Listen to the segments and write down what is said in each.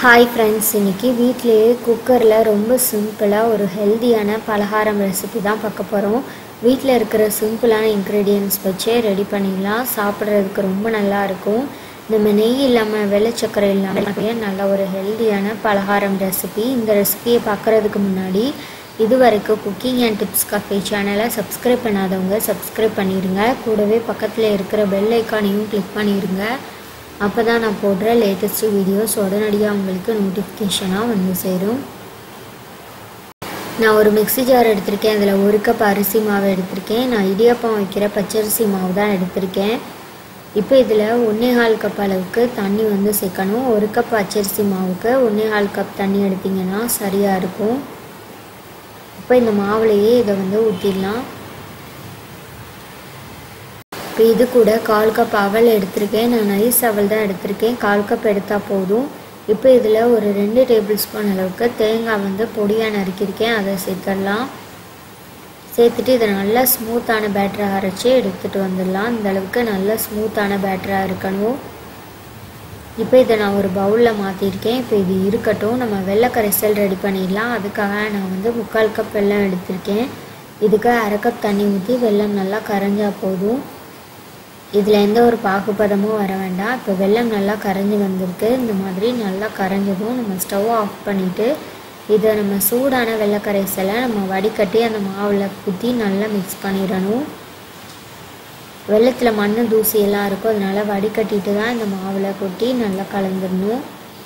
hi friends இன்றைக்கி வீட்டிலேயே குக்கரில் ரொம்ப சிம்பிளாக ஒரு ஹெல்தியான பலகாரம் ரெசிபி தான் பார்க்க போகிறோம் வீட்டில் இருக்கிற சிம்பிளான இன்க்ரீடியன்ஸ் வச்சே ரெடி பண்ணிடலாம் சாப்பிட்றதுக்கு ரொம்ப நல்லா இருக்கும் நம்ம நெய் இல்லாமல் வெள்ளை சக்கரை இல்லாமல் நல்ல ஒரு ஹெல்தியான பலகாரம் ரெசிபி இந்த ரெசிபியை பார்க்குறதுக்கு முன்னாடி இது வரைக்கும் குக்கிங் அண்ட் டிப்ஸ் கஃபே சேனலை சப்ஸ்கிரைப் பண்ணாதவங்க சப்ஸ்கிரைப் பண்ணிடுங்க கூடவே பக்கத்தில் இருக்கிற பெல் ஐக்கானையும் கிளிக் பண்ணிடுங்க அப்போ தான் நான் போடுற லேட்டஸ்ட் வீடியோஸ் உடனடியாக உங்களுக்கு நோட்டிஃபிகேஷனாக வந்து சேரும் நான் ஒரு மிக்ஸி ஜார் எடுத்திருக்கேன் அதில் ஒரு கப் அரிசி மாவு எடுத்திருக்கேன் நான் இடியாப்பம் வைக்கிற பச்சரிசி மாவு தான் எடுத்திருக்கேன் இப்போ இதில் ஒன்றே கால் கப் அளவுக்கு தண்ணி வந்து சேர்க்கணும் ஒரு கப் பச்சரிசி மாவுக்கு ஒன்றே கால் கப் தண்ணி எடுத்திங்கன்னா சரியாக இருக்கும் இப்போ இந்த மாவுலேயே இதை வந்து ஊற்றிடலாம் இப்போ இது கூட கால் கப் அவல் எடுத்திருக்கேன் நான் நைஸ் அவல் தான் எடுத்திருக்கேன் கால் கப் எடுத்தால் போதும் இப்போ இதில் ஒரு ரெண்டு டேபிள் ஸ்பூன் அளவுக்கு தேங்காய் வந்து பொடியாக நறுக்கியிருக்கேன் அதை சேர்த்துடலாம் சேர்த்துட்டு இதை நல்லா ஸ்மூத்தான பேட்டராக அரைச்சி எடுத்துகிட்டு வந்துடலாம் இந்த அளவுக்கு நல்லா ஸ்மூத்தான பேட்டராக இருக்கணும் இப்போ இதை நான் ஒரு பவுலில் மாற்றிருக்கேன் இப்போ இது இருக்கட்டும் நம்ம வெள்ளை கரைசல் ரெடி பண்ணிடலாம் அதுக்காக நான் வந்து முக்கால் கப் வெல்லம் எடுத்திருக்கேன் இதுக்கு அரை கப் தண்ணி ஊற்றி வெல்லம் நல்லா கரைஞ்சா போதும் இதில் எந்த ஒரு பாகுபதமும் வர வேண்டாம் இப்போ வெல்லம் நல்லா கரைஞ்சி வந்திருக்கு இந்த மாதிரி நல்லா கரைஞ்சதும் நம்ம ஸ்டவ் ஆஃப் பண்ணிவிட்டு இதை நம்ம சூடான வெள்ளைக்கரைசலை நம்ம வடிகட்டி அந்த மாவில் ஊற்றி நல்லா மிக்ஸ் பண்ணிடணும் வெள்ளத்தில் மண் தூசி எல்லாம் இருக்கும் அதனால் வடிகட்டிட்டு தான் இந்த மாவில் கொட்டி நல்லா கலந்துடணும்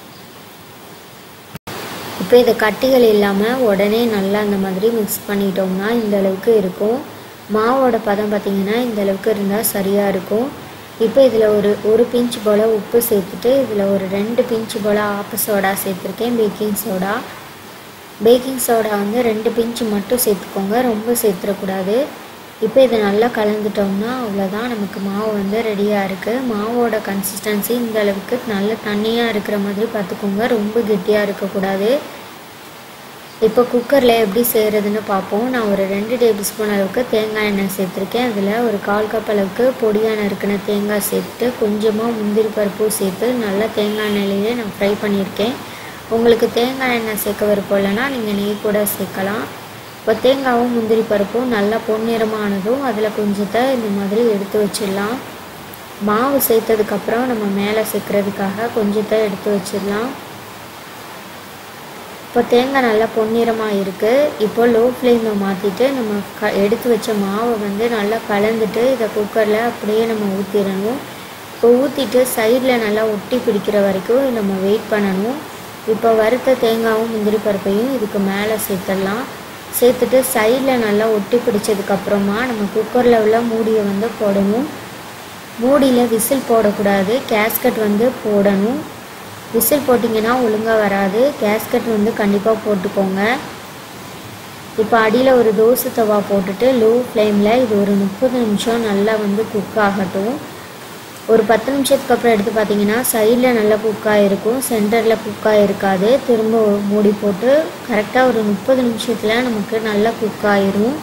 இப்போ இதை கட்டிகள் இல்லாமல் உடனே நல்லா அந்த மாதிரி மிக்ஸ் பண்ணிட்டோம்னா இந்த அளவுக்கு இருக்கும் மாவோட பதம் பார்த்திங்கன்னா இந்த அளவுக்கு இருந்தால் சரியாக இருக்கும் இப்போ இதில் ஒரு ஒரு பிஞ்ச் போல் உப்பு சேர்த்துட்டு இதில் ஒரு ரெண்டு பிஞ்ச் போல் ஆப்ப சோடா சேர்த்துருக்கேன் பேக்கிங் சோடா பேக்கிங் சோடா வந்து ரெண்டு பிஞ்சு மட்டும் சேர்த்துக்கோங்க ரொம்ப சேர்த்துடக்கூடாது இப்போ இதை நல்லா கலந்துட்டோம்னா அவ்வளோதான் நமக்கு மாவு வந்து ரெடியாக இருக்குது மாவோட கன்சிஸ்டன்சி இந்த அளவுக்கு நல்ல தண்ணியாக இருக்கிற மாதிரி பார்த்துக்கோங்க ரொம்ப கெட்டியாக இருக்கக்கூடாது இப்போ குக்கரில் எப்படி செய்கிறதுன்னு பார்ப்போம் நான் ஒரு ரெண்டு டேபிள் ஸ்பூன் அளவுக்கு தேங்காய் எண்ணெய் சேர்த்துருக்கேன் அதில் ஒரு கால் கப் அளவுக்கு பொடியான இருக்கிற தேங்காய் சேர்த்து கொஞ்சமாக முந்திரி பருப்பும் சேர்த்து நல்லா தேங்காய் எண்ணெயிலேயே நான் ஃப்ரை பண்ணியிருக்கேன் உங்களுக்கு தேங்காய் எண்ணெய் சேர்க்க விருப்பம் இல்லைன்னா நீங்கள் நெய் கூட சேர்க்கலாம் இப்போ தேங்காவும் முந்திரி பருப்பும் நல்லா பொன்னிறமானதும் அதில் கொஞ்சத்தை இந்த மாதிரி எடுத்து வச்சிடலாம் மாவு சேர்த்ததுக்கப்புறம் நம்ம மேலே சேர்க்குறதுக்காக கொஞ்சத்தை எடுத்து வச்சிடலாம் இப்போ தேங்காய் நல்லா பொன்னிறமாக இருக்குது இப்போ லோ ஃப்ளேமில் மாற்றிட்டு நம்ம க எடுத்து வச்ச மாவை வந்து நல்லா கலந்துட்டு இதை குக்கரில் அப்படியே நம்ம ஊற்றிடணும் இப்போ ஊற்றிட்டு சைடில் நல்லா ஒட்டி பிடிக்கிற வரைக்கும் நம்ம வெயிட் பண்ணணும் இப்போ வறுத்த தேங்காயும் முந்திரி பருப்பையும் இதுக்கு மேலே சேர்த்துடலாம் சேர்த்துட்டு சைடில் நல்லா ஒட்டி பிடிச்சதுக்கப்புறமா நம்ம குக்கரில் உள்ள மூடியை வந்து போடணும் மூடியில் விசில் போடக்கூடாது கேஸ்கட் வந்து போடணும் விசில் போட்டிங்கன்னா ஒழுங்காக வராது கேஸ்கட் வந்து கண்டிப்பாக போட்டுக்கோங்க இப்போ அடியில் ஒரு தோசை தவா போட்டுட்டு லோ ஃப்ளேமில் இது ஒரு முப்பது நிமிஷம் நல்லா வந்து குக் ஆகட்டும் ஒரு பத்து நிமிஷத்துக்கு அப்புறம் எடுத்து பார்த்தீங்கன்னா சைடில் நல்லா குக்காக இருக்கும் சென்டரில் குக்காக இருக்காது திரும்ப மூடி போட்டு கரெக்டாக ஒரு முப்பது நிமிஷத்தில் நமக்கு நல்லா குக் ஆயிரும்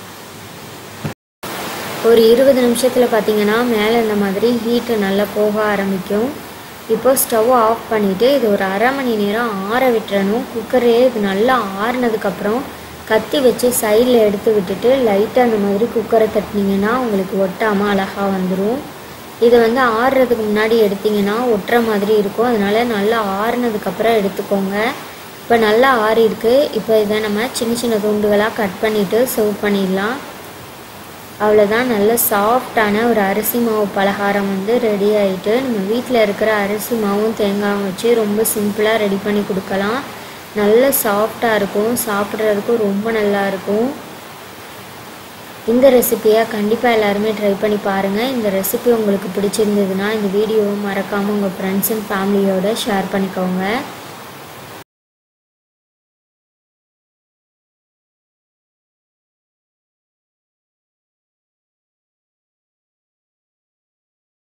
ஒரு இருபது நிமிஷத்தில் பார்த்தீங்கன்னா மேலே இந்த மாதிரி ஹீட்டு நல்லா போக ஆரம்பிக்கும் இப்போ ஸ்டவ் ஆஃப் பண்ணிவிட்டு இது ஒரு அரை மணி நேரம் ஆற விட்டுறணும் குக்கரே இது நல்லா ஆறுனதுக்கப்புறம் கத்தி வச்சு சைடில் எடுத்து விட்டுட்டு லைட்டாக அந்த மாதிரி குக்கரை தட்டினீங்கன்னா உங்களுக்கு ஒட்டாமல் அழகாக வந்துடும் இதை வந்து ஆறுறதுக்கு முன்னாடி எடுத்திங்கன்னா ஒட்டுற மாதிரி இருக்கும் அதனால் நல்லா ஆறுனதுக்கப்புறம் எடுத்துக்கோங்க இப்போ நல்லா ஆறி இருக்கு இப்போ இதை நம்ம சின்ன சின்ன துண்டுகளாக கட் பண்ணிவிட்டு சர்வ் பண்ணிடலாம் அவ்வளோதான் நல்ல சாஃப்டான ஒரு அரிசி மாவு பலகாரம் வந்து ரெடி ஆகிட்டு நம்ம வீட்டில் இருக்கிற அரிசி மாவும் தேங்காயும் வச்சு ரொம்ப சிம்பிளாக ரெடி பண்ணி கொடுக்கலாம் நல்ல சாஃப்டாக இருக்கும் சாப்பிட்றதுக்கும் ரொம்ப நல்லா இருக்கும் இந்த ரெசிப்பியை கண்டிப்பாக எல்லாருமே ட்ரை பண்ணி பாருங்கள் இந்த ரெசிபி உங்களுக்கு பிடிச்சிருந்ததுன்னா இந்த வீடியோவை மறக்காமல் உங்கள் ஃப்ரெண்ட்ஸ் அண்ட் ஃபேமிலியோட ஷேர் பண்ணிக்கோங்க